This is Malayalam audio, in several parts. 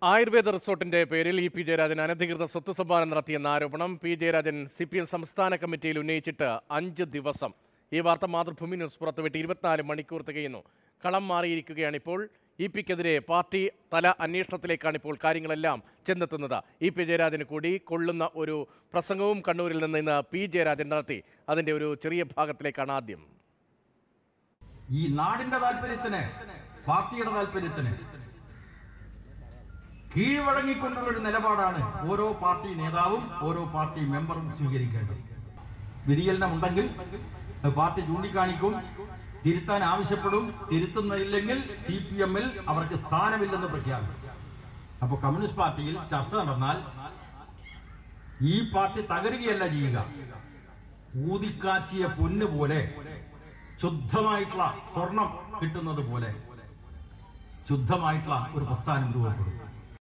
ആയുർവേദ റിസോർട്ടിന്റെ പേരിൽ ഇ പി ജയരാജൻ അനധികൃത സ്വത്ത് സമ്പാദനം നടത്തിയെന്ന ആരോപണം P Jayarajan C P M സംസ്ഥാന കമ്മിറ്റിയിൽ ഉന്നയിച്ചിട്ട് അഞ്ച് ദിവസം ഈ വാർത്ത മാതൃഭൂമി ന്യൂസ് പുറത്തുവിട്ട് ഇരുപത്തിനാല് മണിക്കൂർ തികയുന്നു കളം മാറിയിരിക്കുകയാണ് ഇപ്പോൾ ഇ പിക്കെതിരെ പാർട്ടി തല അന്വേഷണത്തിലേക്കാണ് ഇപ്പോൾ കാര്യങ്ങളെല്ലാം ചെന്നെത്തുന്നത് ഇ പി ജയരാജന് കൂടി കൊള്ളുന്ന ഒരു പ്രസംഗവും കണ്ണൂരിൽ നിന്ന് ഇന്ന് പി ജയരാജൻ നടത്തി അതിന്റെ ഒരു ചെറിയ ഭാഗത്തിലേക്കാണ് ആദ്യം ഈ നാടിന്റെ താല്പര്യത്തിന് പാർട്ടിയുടെ താല്പര്യത്തിന് കീഴ്വഴങ്ങിക്കൊണ്ടുള്ള ഒരു നിലപാടാണ് ഓരോ പാർട്ടി നേതാവും ഓരോ പാർട്ടി മെമ്പറും സ്വീകരിക്കേണ്ടത് വ്യതിചലനം ഉണ്ടെങ്കിൽ അത് പാർട്ടി ചൂണ്ടിക്കാണിക്കും തിരുത്താൻ ആവശ്യപ്പെടും തിരുത്തുന്നില്ലെങ്കിൽ സി പി എമ്മിൽ അവർക്ക് സ്ഥാനമില്ലെന്ന് പ്രഖ്യാപിക്കും അപ്പോൾ കമ്മ്യൂണിസ്റ്റ് പാർട്ടിയിൽ ചർച്ച നടന്നാൽ ഈ പാർട്ടി തകരുകയല്ല ചെയ്യുക ഊതിക്കാച്ചിയ പൊന്ന് പോലെ ശുദ്ധമായിട്ടുള്ള സ്വർണം കിട്ടുന്നത് പോലെ ശുദ്ധമായിട്ടുള്ള ഒരു പ്രസ്ഥാനം രൂപപ്പെടും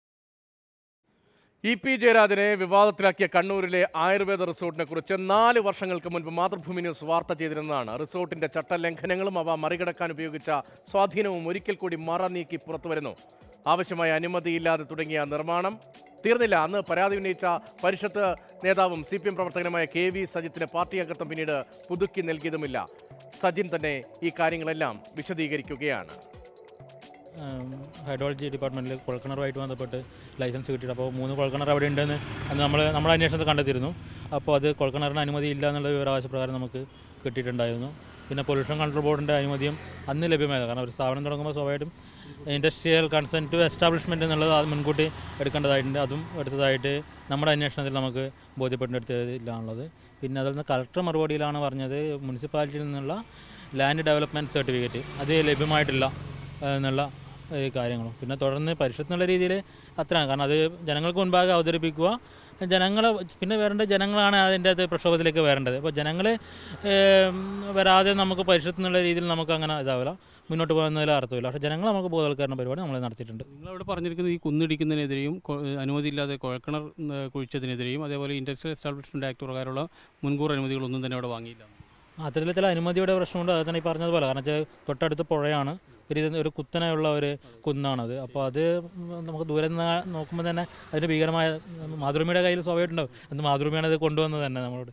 ഇ പി ജയരാജനെ വിവാദത്തിലാക്കിയ കണ്ണൂരിലെ ആയുർവേദ റിസോർട്ടിനെ കുറിച്ച് നാല് വർഷങ്ങൾക്ക് മുൻപ് മാതൃഭൂമി ന്യൂസ് വാർത്ത ചെയ്തിരുന്നതാണ് റിസോർട്ടിന്റെ ചട്ടലംഘനങ്ങളും അവ മറികടക്കാൻ ഉപയോഗിച്ച സ്വാധീനവും ഒരിക്കൽ കൂടി മറ നീക്കി പുറത്തുവരുന്നു ആവശ്യമായ അനുമതിയില്ലാതെ തുടങ്ങിയ നിർമ്മാണം തീർന്നില്ല അന്ന് പരാതി ഉന്നയിച്ച പരിഷത്ത് നേതാവും സി പി എം പ്രവർത്തകനുമായ കെ വി സജിത്തിന് പാർട്ടി അംഗത്വം പിന്നീട് പുതുക്കി നൽകിയതുമില്ല സജിൻ തന്നെ ഈ കാര്യങ്ങളെല്ലാം വിശദീകരിക്കുകയാണ് ഹൈഡ്രോളജി ഡിപ്പാർട്ട്മെൻറ്റിൽ കുഴൽക്കിണറുമായിട്ട് ബന്ധപ്പെട്ട് ലൈസൻസ് കിട്ടിയിട്ട് അപ്പോൾ മൂന്ന് കുഴൽക്കിണർ അവിടെ ഉണ്ടെന്ന് അന്ന് നമ്മൾ നമ്മുടെ അന്വേഷണത്തിൽ കണ്ടെത്തിയിരുന്നു അപ്പോൾ അത് കുഴൽക്കിണറിന് അനുമതി ഇല്ല എന്നുള്ള വിവരാവകാശപ്രകാരം നമുക്ക് കിട്ടിയിട്ടുണ്ടായിരുന്നു പിന്നെ പൊല്യൂഷൻ കൺട്രോൾ ബോർഡിൻ്റെ അനുമതിയും അന്ന് ലഭ്യമായത് കാരണം ഒരു സ്ഥാപനം തുടങ്ങുമ്പോൾ സ്വാഭാവികമായിട്ടും ഇൻഡസ്ട്രിയൽ കൺസെൻറ്റ് ടു എസ്റ്റാബ്ലിഷ്മെൻറ്റ് എന്നുള്ളത് അത് മുൻകൂട്ടി എടുക്കേണ്ടതായിട്ടുണ്ട് അതും എടുത്തതായിട്ട് നമ്മുടെ അന്വേഷണത്തിൽ നമുക്ക് ബോധ്യപ്പെട്ടെടുത്തില്ല എന്നുള്ളത് പിന്നെ അതിൽ നിന്ന് കളക്ടർ മറുപടിയിലാണ് പറഞ്ഞത് മുനിസിപ്പാലിറ്റിയിൽ നിന്നുള്ള ലാൻഡ് ഡെവലപ്മെൻറ്റ് സർട്ടിഫിക്കറ്റ് അത് ലഭ്യമായിട്ടില്ല ഏഹ് എന്നുള്ള ഈ കാര്യങ്ങളും പിന്നെ തുടർന്ന് പരിഷത്ത് എന്നുള്ള രീതിയിൽ അത്രയാണ് കാരണം അത് ജനങ്ങൾക്ക് മുൻപാകെ അവതരിപ്പിക്കുക ജനങ്ങളെ പിന്നെ വരേണ്ട ജനങ്ങളാണ് അതിൻ്റെ അത് പ്രക്ഷോഭത്തിലേക്ക് വരേണ്ടത് അപ്പോൾ ജനങ്ങൾ വരാതെ നമുക്ക് പരിഷത്ത് എന്നുള്ള രീതിയിൽ നമുക്ക് അങ്ങനെ ഇതാവില്ല മുന്നോട്ട് പോകുന്നതിൽ അർത്ഥമില്ല പക്ഷേ ജനങ്ങൾ നമുക്ക് ബോധവൽക്കരണ പരിപാടി നമ്മൾ നടത്തിയിട്ടുണ്ട് നിങ്ങളവിടെ പറഞ്ഞിരിക്കുന്നത് ഈ കുന്നിടിക്കുന്നതിനെതിരെയും കൊ- അനുമതിയില്ലാതെ കുഴൽക്കിണർ ഉം, കുഴിച്ചതിനെതിരെയും അതേപോലെ ഇൻഡസ്ട്രിയൽ എസ്റ്റാബ്ലിഷ്മെന്റ് ആക്ട് പ്രകാരമുള്ള മുൻകൂർ അനുമതികളൊന്നും തന്നെ അവിടെ വാങ്ങിയില്ല അത്തരത്തിൽ ചില അനുമതിയുടെ പ്രശ്നമുണ്ട് അത് തന്നെ ഈ പറഞ്ഞതുപോലെ കാരണം വെച്ചാൽ തൊട്ടടുത്ത് പുഴയാണ് ഒരു ഇത് ഒരു കുത്തനെയുള്ള ഒരു കുന്നാണത് അപ്പോൾ അത് നമുക്ക് ദൂരെ നിന്ന് നോക്കുമ്പോൾ തന്നെ അതിന് ഭീകരമായ മാതൃഭൂമിയുടെ കയ്യിൽ സ്വാഭാവികമായിട്ടുണ്ടാവും അന്ന് മാതൃഭൂമിയാണ് ഇത് കൊണ്ടുവന്നത് തന്നെ നമ്മളോട്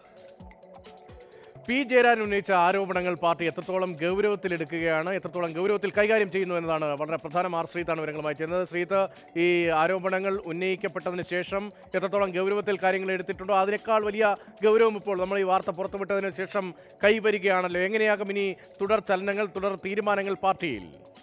പി ജയരാജൻ ഉന്നയിച്ച ആരോപണങ്ങൾ പാർട്ടി എത്രത്തോളം ഗൗരവത്തിലെടുക്കുകയാണ് എത്രത്തോളം ഗൗരവത്തിൽ കൈകാര്യം ചെയ്യുന്നു എന്നതാണ് വളരെ പ്രധാനം ആർ ശ്രീത്താണ് വിവരങ്ങളുമായി ചെയ്യുന്നത് ശ്രീത്ത് ഈ ആരോപണങ്ങൾ ഉന്നയിക്കപ്പെട്ടതിന് ശേഷം എത്രത്തോളം ഗൗരവത്തിൽ കാര്യങ്ങൾ എടുത്തിട്ടുണ്ടോ അതിനേക്കാൾ വലിയ ഗൗരവം ഇപ്പോൾ നമ്മൾ ഈ വാർത്ത പുറത്തുവിട്ടതിന് ശേഷം കൈവരികയാണല്ലോ എങ്ങനെയാകും ഇനി തുടർ ചലനങ്ങൾ തുടർ തീരുമാനങ്ങൾ പാർട്ടിയിൽ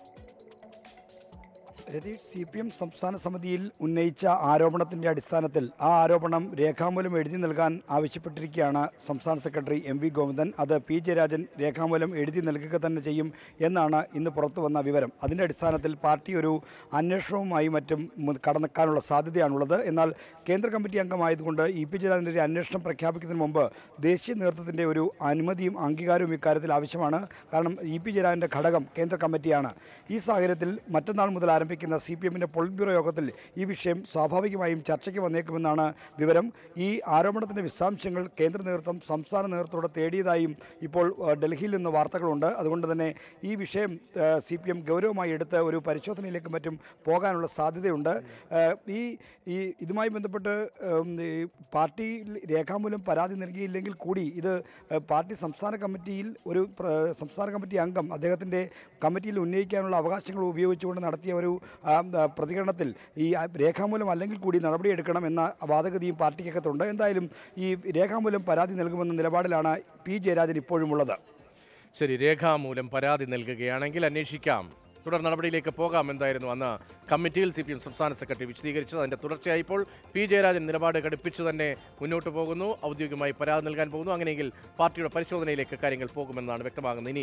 രതീഷ് സി പി എം സംസ്ഥാന സമിതിയിൽ ഉന്നയിച്ച ആരോപണത്തിന്റെ അടിസ്ഥാനത്തിൽ ആ ആരോപണം രേഖാമൂലം എഴുതി നൽകാൻ ആവശ്യപ്പെട്ടിരിക്കുകയാണ് സംസ്ഥാന സെക്രട്ടറി എം വി ഗോവിന്ദൻ അത് പി ജയരാജൻ രേഖാമൂലം എഴുതി നൽകുക തന്നെ ചെയ്യും എന്നാണ് ഇന്ന് പുറത്തു വന്ന വിവരം അതിൻ്റെ അടിസ്ഥാനത്തിൽ പാർട്ടി ഒരു അന്വേഷണവുമായി മറ്റും മു- കടന്നെക്കാനുള്ള സാധ്യതയാണുള്ളത് എന്നാൽ കേന്ദ്ര കമ്മിറ്റി അംഗമായതുകൊണ്ട് ഇ പി ജയരാജൻ്റെ ഒരു അന്വേഷണം പ്രഖ്യാപിക്കുന്നതിന് മുമ്പ് ദേശീയ നേതൃത്വത്തിൻ്റെ ഒരു അനുമതിയും അംഗീകാരവും ഇക്കാര്യത്തിൽ ആവശ്യമാണ് കാരണം ഇ പി ജയരാജൻ്റെ ഘടകം കേന്ദ്ര കമ്മിറ്റിയാണ് ഈ സാഹചര്യത്തിൽ മറ്റന്നാൾ മുതൽ ആരംഭിക്കുന്ന സി പി എമ്മിൻ്റെ പൊളിറ്റ് ബ്യൂറോ യോഗത്തിൽ ഈ വിഷയം സ്വാഭാവികമായും ചർച്ചയ്ക്ക് വന്നേക്കുമെന്നാണ് വിവരം ഈ ആരോപണത്തിൻ്റെ വിശദാംശങ്ങൾ കേന്ദ്ര നേതൃത്വം സംസ്ഥാന നേതൃത്വത്തോട് തേടിയതായും ഇപ്പോൾ ഏഹ്, ഡൽഹിയിൽ നിന്ന് വാർത്തകളുണ്ട് അതുകൊണ്ട് തന്നെ ഈ വിഷയം സി പി എം ഗൗരവമായി എടുത്ത് ഒരു പരിശോധനയിലേക്ക് മറ്റും പോകാനുള്ള സാധ്യതയുണ്ട് ഏഹ്, ഈ ഈ ഇതുമായി ബന്ധപ്പെട്ട് ഉം, ഈ പാർട്ടി രേഖാമൂലം പരാതി നൽകിയില്ലെങ്കിൽ കൂടി ഇത് ഏഹ്, പാർട്ടി സംസ്ഥാന കമ്മിറ്റിയിൽ ഒരു പ്ര- സംസ്ഥാന കമ്മിറ്റി അംഗം അദ്ദേഹത്തിൻ്റെ കമ്മിറ്റിയിൽ ഉന്നയിക്കാനുള്ള അവകാശങ്ങൾ ഉപയോഗിച്ചുകൊണ്ട് നടത്തിയ ഒരു ആ, ആ, പ്രതികരണത്തിൽ ഈ ആ, രേഖാമൂലം അല്ലെങ്കിൽ കൂടി നടപടിയെടുക്കണം എന്ന വാദഗതിയും പാർട്ടിക്കകത്തുണ്ട് എന്തായാലും ഈ രേഖാമൂലം പരാതി നൽകുമെന്ന നിലപാടിലാണ് പി ജയരാജൻ ഇപ്പോഴും ഉള്ളത് ശരി രേഖാമൂലം പരാതി നൽകുകയാണെങ്കിൽ അന്വേഷിക്കാം തുടർ നടപടിയിലേക്ക് പോകാം എന്തായിരുന്നു അന്ന് കമ്മിറ്റിയിൽ സി പി എം സംസ്ഥാന സെക്രട്ടറി വിശദീകരിച്ചത് അതിന്റെ തുടർച്ചയായി ഇപ്പോൾ പി ജയരാജൻ നിലപാട് ഘടിപ്പിച്ചു തന്നെ മുന്നോട്ട് പോകുന്നു ഔദ്യോഗികമായി പരാതി നൽകാൻ പോകുന്നു അങ്ങനെയെങ്കിൽ പാർട്ടിയുടെ പരിശോധനയിലേക്ക് കാര്യങ്ങൾ പോകുമെന്നാണ് വ്യക്തമാകുന്നത് ഇനി